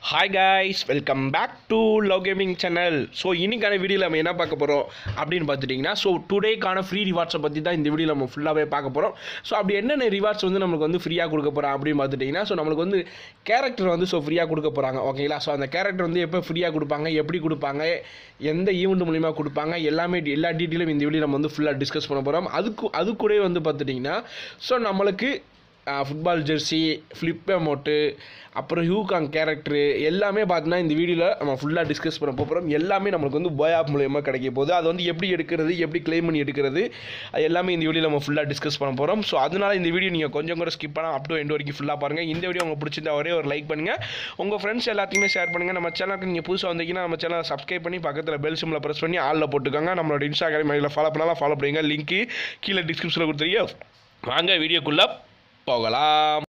hi guys welcome back to love gaming channel so இன்னைக்கான வீடியோவில் நம்ம என்ன பார்க்க போகிறோம் அப்படின்னு பார்த்துட்டிங்கன்னா ஸோ டுடேக்கான ஃப்ரீ ரிவார்ட்ஸை பற்றி தான் இந்த வீடியோவில் நம்ம ஃபுல்லாகவே பார்க்க போகிறோம் ஸோ அப்படி என்னென்ன ரிவார்ட்ஸ் வந்து நம்மளுக்கு வந்து ஃப்ரீயாக கொடுக்க போகிறோம் அப்படின்னு பார்த்துட்டிங்கன்னா ஸோ நம்மளுக்கு வந்து கேரக்டர் வந்து ஸோ ஃப்ரீயாக கொடுக்க போகிறாங்க ஓகேங்களா ஸோ அந்த கேரக்டர் வந்து எப்போ ஃப்ரீயாக கொடுப்பாங்க எப்படி கொடுப்பாங்க எந்த ஈவெண்ட் மூலிமா கொடுப்பாங்க எல்லாமே எல்லா டீட்டெயிலும் இந்த வீடியோ நம்ம வந்து ஃபுல்லாக டிஸ்கஸ் பண்ண போகிறோம் அதுக்கு அது கூட வந்து பார்த்துட்டிங்கன்னா ஸோ நம்மளுக்கு ஃபுட்பால் ஜெர்சி ஃப்ளிப் அமௌண்ட்டு அப்புறம் ஹியூகாங் கேரக்டரு எல்லாமே பார்த்தீங்கன்னா இந்த வீடியோவில் நம்ம ஃபுல்லாக டிஸ்கஸ் பண்ண போகிறோம் எல்லாமே நம்மளுக்கு வந்து போய் ஆப் மூலயமா கிடைக்க போகுது அது வந்து எப்படி எடுக்கிறது எப்படி க்ளைம் பண்ணி எடுக்கிறது அது எல்லாமே இந்த வீடியோவில் நம்ம ஃபுல்லாக டிஸ்கஸ் பண்ண போகிறோம் ஸோ அதனால் இந்த வீடியோ நீங்கள் கொஞ்சம் கூட ஸ்கிப் பண்ணால் அப் டு எண்ட் வரைக்கும் ஃபுல்லாக பாருங்கள் இந்த வீடியோ உங்களுக்கு பிடிச்சிருந்தா ஒரே ஒரு லைக் பண்ணுங்கள் உங்கள் ஃப்ரெண்ட்ஸ் எல்லாத்தையுமே ஷேர் பண்ணுங்கள் நம்ம சேனலுக்கு நீங்கள் புதுசாக வந்தீங்கன்னா நம்ம சேனலை சப்ஸ்கிரைப் பண்ணி பக்கத்தில் பெல் சிம்மில் ப்ரெஸ் பண்ணி ஆளில் போட்டுக்கோங்க நம்மளோட இன்ஸ்டாகிராம் ஐடியில் ஃபாலோ பண்ணாலும் ஃபாலோ பண்ணுங்க லிங்க்கு கீழே டிஸ்கிரிப்ஷனில் கொடுத்துருக்கீங்க வாங்க வீடியோக்குள்ளே போகலாம்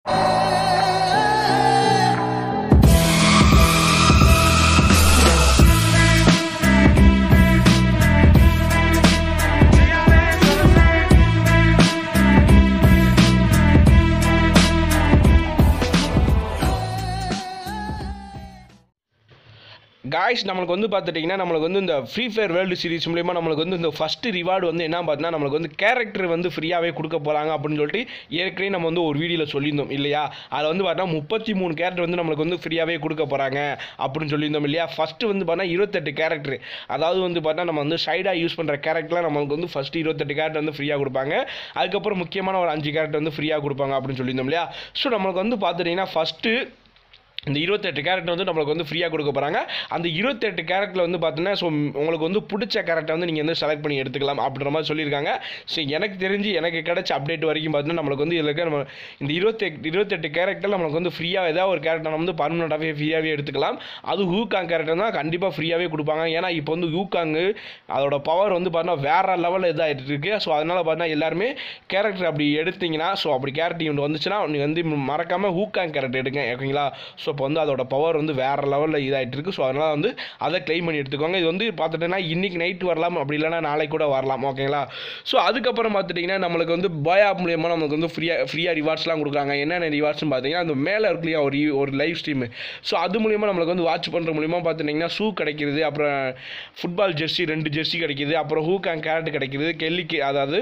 காய்ஸ் நம்மளுக்கு வந்து பார்த்துட்டிங்கன்னா நம்மளுக்கு வந்து இந்த ஃப்ரீ ஃபயர் வேர்ல்டு சீரிஸ் மூலிமா நம்மளுக்கு வந்து இந்த ஃபஸ்ட்டு ரிவார்டு வந்து என்ன பார்த்தீங்கன்னா நம்மளுக்கு வந்து கேரக்டர் வந்து ஃப்ரீயாகவே கொடுக்க போகிறாங்க அப்படின்னு சொல்லிட்டு ஏற்கனவே நம்ம வந்து ஒரு வீடியோவில் சொல்லியிருந்தோம் இல்லையா அதில் வந்து பார்த்தீங்கன்னா முப்பத்தி மூணு கேரக்டர் வந்து நம்மளுக்கு வந்து ஃப்ரீயாகவே கொடுக்க போகிறாங்க அப்படின்னு சொல்லியிருந்தோம் இல்லையா ஃபஸ்ட்டு வந்து பார்த்தீங்கன்னா இருபத்தெட்டு கேரக்டர் அதாவது வந்து பார்த்தீங்கன்னா நம்ம வந்து சைடாக யூஸ் பண்ணுற கேரக்டர்லாம் நம்மளுக்கு வந்து ஃபஸ்ட்டு இருபத்தெட்டு கேரக்டர் வந்து ஃப்ரீயாக கொடுப்பாங்க அதுக்கப்புறம் முக்கியமான ஒரு அஞ்சு கேரக்டர் வந்து ஃப்ரீயாக கொடுப்பாங்க அப்படின்னு சொல்லியிருந்தோம் இல்லையா ஸோ நம்மளுக்கு வந்து பார்த்துட்டிங்கன்னா ஃபஸ்ட்டு இந்த இருபத்தெட்டு கேரக்டர் வந்து நம்மளுக்கு வந்து ஃப்ரீயாக கொடுக்க போகிறாங்க அந்த இருபத்தெட்டு கேரக்டர் வந்து பார்த்தீங்கன்னா ஸோ உங்களுக்கு வந்து பிடிச்ச கேரக்டர் வந்து நீங்கள் வந்து செலக்ட் பண்ணி எடுத்துக்கலாம் அப்படின்ற மாதிரி சொல்லியிருக்காங்க ஸோ எனக்கு தெரிஞ்சு எனக்கு கிடைச்ச அப்டேட் வரைக்கும் பார்த்தீங்கன்னா நம்மளுக்கு வந்து இதில் இருக்க நம்ம இந்த இருபத்தெட்டு இருபத்தெட்டு கேரக்டர் நம்மளுக்கு வந்து ஃப்ரீயாக ஏதாவது ஒரு கேரக்டர் நம்ம வந்து பர்மனெண்ட்டாகவே ஃப்ரீயாகவே எடுத்துக்கலாம் அது ஹூகாங் கேரக்டர் தான் கண்டிப்பாக ஃப்ரீயாகவே கொடுப்பாங்க ஏன்னா இப்போ வந்து ஹூகாங்கு அதோட பவர் வந்து பார்த்தீங்கன்னா வேறு லெவலில் இதாகிட்டு இருக்கு ஸோ அதனால் பார்த்தீங்கன்னா எல்லாருமே கேரக்டர் அப்படி எடுத்தீங்கன்னா ஸோ அப்படி கேரக்டர் இவங்க வந்துச்சுன்னா நீங்கள் வந்து மறக்காமல் ஹூகாங் கேரக்டர் எடுங்க ஓகேங்களா ஸோ இப்போ வந்து அதோட பவர் வந்து வேறு லெவலில் இதாகிட்டு இருக்குது ஸோ அதனால் வந்து அதை க்ளைம் பண்ணி எடுத்துக்கோங்க இது வந்து பார்த்துட்டீங்கன்னா இன்றைக்கி நைட் வரலாம் அப்படி இல்லைனா நாளைக்கு கூட வரலாம் ஓகேங்களா ஸோ அதுக்கப்புறம் பார்த்துட்டிங்கன்னா நம்மளுக்கு வந்து பாய் ஆப் மூலியமாக நமக்கு வந்து ஃப்ரீயாக ஃப்ரீயாக ரிவார்ட்ஸ்லாம் கொடுக்குறாங்க என்னென்ன ரிவார்ட்ஸ்னு பார்த்தீங்கன்னா அந்த மேலே இருக்கு இல்லையா ஒரு ஒரு லைவ் ஸ்ட்ரீமு ஸோ அது மூலியமாக நம்மளுக்கு வந்து வாட்ச் பண்ணுற மூலியமா பார்த்துட்டிங்கன்னா ஷூ கிடைக்கிறது அப்புறம் ஃபுட்பால் ஜெர்சி ரெண்டு ஜெர்சி கிடைக்கிது அப்புறம் ஹூகாங் கேரட் கிடைக்கிது கெல்லிக்கு அதாவது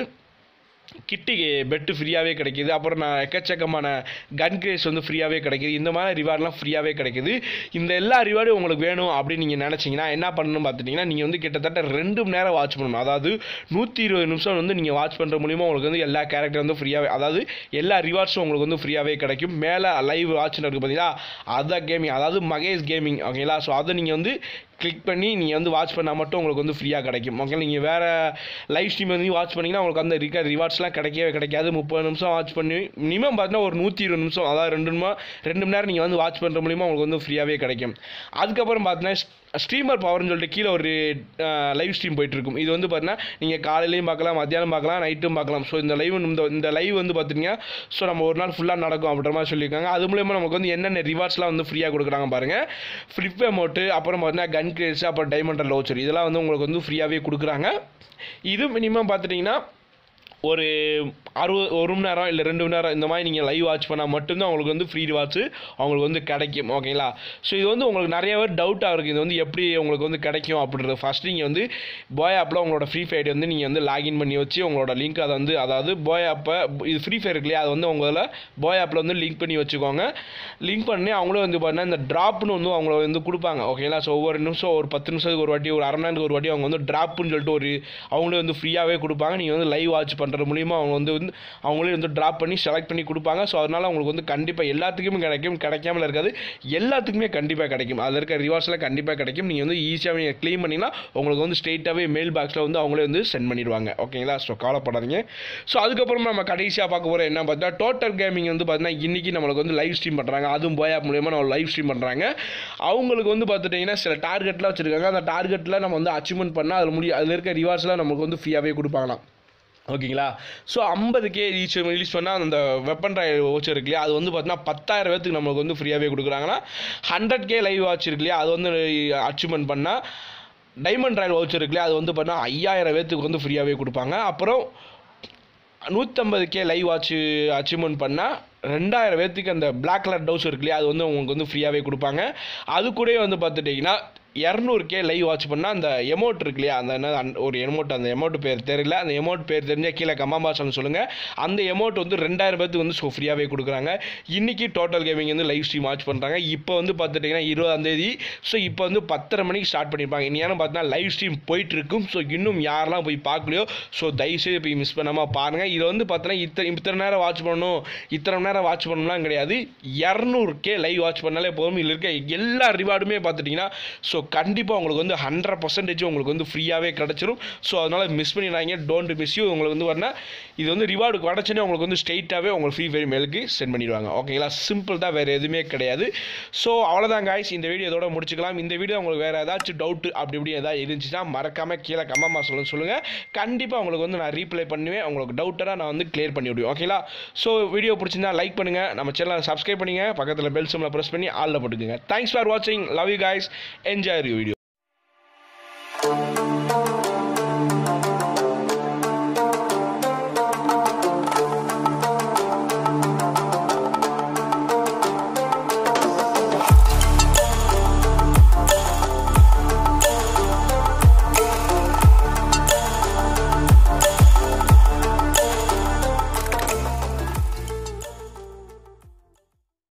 கிட்டு பெட்டு ஃப்ரீயாகவே கிடைக்கிது அப்புறம் நான் எக்கச்சக்கமான கன் கிரேஸ் வந்து ஃப்ரீயாகவே கிடைக்கிது இந்த மாதிரி ரிவார்ட்லாம் ஃப்ரீயாகவே கிடைக்கிது இந்த எல்லா ரிவார்டும் உங்களுக்கு வேணும் அப்படின்னு நீங்கள் நினச்சிங்கன்னா என்ன பண்ணணும் பார்த்துட்டிங்கன்னா நீங்கள் வந்து கிட்டத்தட்ட ரெண்டு மணி நேரம் வாட்ச் பண்ணணும் அதாவது நூற்றி இருபது நிமிஷம் வந்து நீங்கள் வாட்ச் பண்ணுற மூலிமா உங்களுக்கு வந்து எல்லா கேரக்டர் வந்து ஃப்ரீயாகவே அதாவது எல்லா ரிவார்ட்ஸும் உங்களுக்கு வந்து ஃப்ரீயாகவே கிடைக்கும் மேலே லைவ் வாட்ச்னு இருக்குது பார்த்தீங்களா அதான் கேமிங் அதாவது மகேஷ் கேமிங் ஓகேங்களா ஸோ அதை நீங்கள் வந்து கிளிக் பண்ணி நீங்கள் வந்து வாட்ச் பண்ணால் மட்டும் உங்களுக்கு வந்து ஃப்ரீயாக கிடைக்கும் ஓகே நீங்கள் வேறு லைவ் ஸ்ட்ரீம் வந்து வாட்ச் பண்ணிங்கன்னா உங்களுக்கு அந்த இருக்க ரிவார்ட்ஸ்லாம் கிடைக்கவே கிடைக்காது முப்பது நிமிஷம் வாட்ச் பண்ணி மினிமம் பார்த்தீங்கன்னா ஒரு நூற்றி இருபது நிமிஷம் அதாவது ரெண்டு நிமிஷம் ரெண்டு மணி நேரம் நீங்கள் வந்து வாட்ச் பண்ணுற மூலிமா உங்களுக்கு வந்து ஃப்ரீயாகவே கிடைக்கும் அதுக்கப்புறம் பார்த்தீங்கன்னா ஸ்ட்ரீமர் பவர்னு சொல்லிட்டு கீழே ஒரு லைவ் ஸ்ட்ரீம் போயிட்டு இருக்கும் இது வந்து பார்த்தீங்கன்னா நீங்கள் காலையிலையும் பார்க்கலாம் மத்தியானம் பார்க்கலாம் நைட்டும் பார்க்கலாம் ஸோ இந்த லைவ் இந்த இந்த லைவ் வந்து பார்த்தீங்கன்னா ஸோ நம்ம ஒரு நாள் ஃபுல்லாக நடக்கும் அப்படின்ற மாதிரி சொல்லியிருக்காங்க அது மூலயமா நமக்கு வந்து என்னென்ன ரிவார்ட்ஸ்லாம் வந்து ஃப்ரீயாக கொடுக்குறாங்க பாருங்கள் ஃப்ளிப் அமௌண்ட்டு அப்புறம் பார்த்தீங்கன்னா கன் கிரேஸ் அப்புறம் டைமண்ட் லோச்சர் இதெல்லாம் வந்து உங்களுக்கு வந்து ஃப்ரீயாகவே கொடுக்குறாங்க இது மினிமம் பார்த்துட்டிங்கன்னா ஒரு அறுபது ஒரு மணி நேரம் இல்லை ரெண்டு மணி நேரம் இந்த மாதிரி நீங்கள் லைவ் வாட்ச் பண்ணால் மட்டும்தான் உங்களுக்கு வந்து ஃப்ரீ வாட்ச் அவங்களுக்கு வந்து கிடைக்கும் ஓகேங்களா ஸோ இது வந்து உங்களுக்கு நிறைய பேர் டவுட்டாக இருக்குது இது வந்து எப்படி உங்களுக்கு வந்து கிடைக்கும் அப்படின்றது ஃபஸ்ட் நீங்கள் வந்து பாய் ஆப்பில் உங்களோட ஃப்ரீ ஃபயர் வந்து நீங்கள் வந்து லாகின் பண்ணி வச்சு உங்களோட லிங்க் அதை வந்து அதாவது பாய் ஆப்பை இது ஃப்ரீ ஃபயர் இருக்கு இல்லையா அது வந்து உங்களை பாய் ஆப்பில் வந்து லிங்க் பண்ணி வச்சுக்கோங்க லிங்க் பண்ணி அவங்களும் வந்து பார்த்தீங்கன்னா இந்த ட்ராப்னு வந்து அவங்கள வந்து கொடுப்பாங்க ஓகேங்களா ஸோ ஒவ்வொரு நிமிஷம் ஒரு பத்து நிமிஷத்துக்கு ஒரு வாட்டி ஒரு அரை மணி நேரத்துக்கு ஒரு வாட்டி அவங்க வந்து ட்ராப்னு சொல்லிட்டு ஒரு அவங்களே வந்து ஃப்ரீயாகவே கொடுப்பாங்க நீங்கள் வந்து லைவ் வாட்ச் பண்ணுறது மூலிமா அவங்க வந்து வந்து அவங்களே வந்து ட்ராப் பண்ணி செலக்ட் பண்ணி கொடுப்பாங்க ஸோ அதனால் உங்களுக்கு வந்து கண்டிப்பாக எல்லாத்துக்குமே கிடைக்கும் கிடைக்காமல் இருக்காது எல்லாத்துக்குமே கண்டிப்பாக கிடைக்கும் அதில் இருக்க ரிவார்ட்ஸில் கண்டிப்பாக கிடைக்கும் நீங்கள் வந்து ஈஸியாக நீங்கள் க்ளீன் பண்ணிங்கன்னா உங்களுக்கு வந்து ஸ்ட்ரெயிட்டாகவே மெயில் பாக்ஸில் வந்து அவங்களே வந்து சென்ட் பண்ணிடுவாங்க ஓகேங்களா ஸோ கவலைப்படாதீங்க ஸோ அதுக்கப்புறம் நம்ம கடைசியாக பார்க்க போகிற என்ன பார்த்தா டோட்டல் கேமிங் வந்து பார்த்தீங்கன்னா இன்றைக்கி நம்மளுக்கு வந்து லைவ் ஸ்ட்ரீம் பண்ணுறாங்க அதுவும் போய் ஆப் மூலியமாக நம்ம லைவ் ஸ்ட்ரீம் பண்ணுறாங்க அவங்களுக்கு வந்து பார்த்துட்டிங்கன்னா சில டார்கெட்லாம் வச்சுருக்காங்க அந்த டார்கெட்டில் நம்ம வந்து அச்சீவ்மெண்ட் பண்ணால் அதில் முடியும் அதில் இருக்க ரிவார்ட்ஸ்லாம் நமக்கு வந்து ஃப்ரீயாகவே கொடுப்பாங்களாம் ஓகேங்களா ஸோ ஐம்பது கே ரீச் ரிலீஸ் பண்ணால் அந்த வெப்பன் ராயல் வாட்ச் இருக்கு இல்லையா அது வந்து பார்த்தீங்கன்னா பத்தாயிரம் பேத்துக்கு நமக்கு வந்து ஃப்ரீயாகவே கொடுக்குறாங்கன்னா ஹண்ட்ரட் கே லைவ் வாட்ச் இருக்கு இல்லையா அது வந்து அச்சீவ்மெண்ட் பண்ணால் டைமண்ட் ராயல் வாட்ச் இருக்கு இல்லையா அது வந்து பார்த்தீங்கன்னா ஐயாயிரம் பேத்துக்கு வந்து ஃப்ரீயாகவே கொடுப்பாங்க அப்புறம் நூற்றம்பது கே லைவ் வாட்ச் அச்சீவ்மெண்ட் பண்ணால் ரெண்டாயிரம் பேர்த்துக்கு அந்த பிளாக் கலர் டவுஸ் இருக்கு இல்லையா அது வந்து உங்களுக்கு வந்து ஃப்ரீயாகவே கொடுப்பாங்க அது கூடயே வந்து பார்த்துட்டிங்கன்னா இரநூறுக்கே லைவ் வாட்ச் பண்ணால் அந்த எமௌண்ட் இருக்கு இல்லையா அந்த என்ன அந்த ஒரு எமௌண்ட் அந்த எமௌண்ட் பேர் தெரியல அந்த எமௌண்ட் பேர் தெரிஞ்சால் கீழே கமாபாசன் சொல்லுங்கள் அந்த எமௌண்ட் வந்து ரெண்டாயிரம் பேர்த்துக்கு வந்து ஸோ ஃப்ரீயாகவே கொடுக்குறாங்க இன்றைக்கி டோட்டல் கேமிங் வந்து லைவ் ஸ்ட்ரீம் வாட்ச் பண்ணுறாங்க இப்போ வந்து பார்த்துட்டிங்கன்னா இருபதாம் தேதி ஸோ இப்போ வந்து பத்தரை மணிக்கு ஸ்டார்ட் பண்ணியிருப்பாங்க இன்னும் பார்த்தீங்கன்னா லைவ் ஸ்ட்ரீம் போயிட்டு இருக்கும் ஸோ இன்னும் யாரெல்லாம் போய் பார்க்கலையோ ஸோ தயவுசெய்து போய் மிஸ் பண்ணாமல் பாருங்கள் இது வந்து பார்த்தீங்கன்னா இத்தனை இத்தனை நேரம் வாட்ச் பண்ணணும் இத்தனை நேரம் வாட்ச் பண்ணணும்லாம் கிடையாது இரநூறுக்கே லைவ் வாட்ச் பண்ணாலே போதும் இதில் இருக்க எல்லா ரிவார்டுமே பார்த்துட்டிங்கன்னா ஸோ கண்டிப்பாக உங்களுக்கு வந்து ஹண்ட்ரட் பர்சன்டேஜ் உங்களுக்கு வந்து ஃப்ரீயாகவே கிடச்சிரும் ஸோ அதனால் மிஸ் பண்ணிடாங்க டோன்ட் மிஸ் யூ உங்களுக்கு வந்து வரனா இது வந்து ரிவார்டு கிடச்சுன்னே உங்களுக்கு வந்து ஸ்ட்ரெயிட்டாகவே உங்களுக்கு ஃப்ரீ ஃபயர் மேலுக்கு சென்ட் பண்ணிடுவாங்க ஓகேங்களா சிம்பிள் தான் வேறு எதுவுமே கிடையாது ஸோ அவ்வளோதான் காய்ஸ் இந்த வீடியோ இதோட முடிச்சுக்கலாம் இந்த வீடியோ உங்களுக்கு வேறு ஏதாச்சும் டவுட் அப்படி இப்படி ஏதாவது இருந்துச்சுன்னா மறக்காமல் கீழே கம்மா சொல்ல சொல்லுங்கள் கண்டிப்பாக உங்களுக்கு வந்து நான் ரீப்ளை பண்ணுவேன் உங்களுக்கு டவுட்டராக நான் வந்து கிளியர் பண்ணி விடுவேன் ஓகேங்களா ஸோ வீடியோ பிடிச்சிருந்தா லைக் பண்ணுங்கள் நம்ம சேனலை சப்ஸ்கிரைப் பண்ணுங்க பக்கத்தில் பெல் சிம்மில் ப்ரெஸ் பண்ணி ஆளில் போட்டுக்கோங்க தேங்க்ஸ் ஃபார் வாட்சிங் love you guys enjoy your video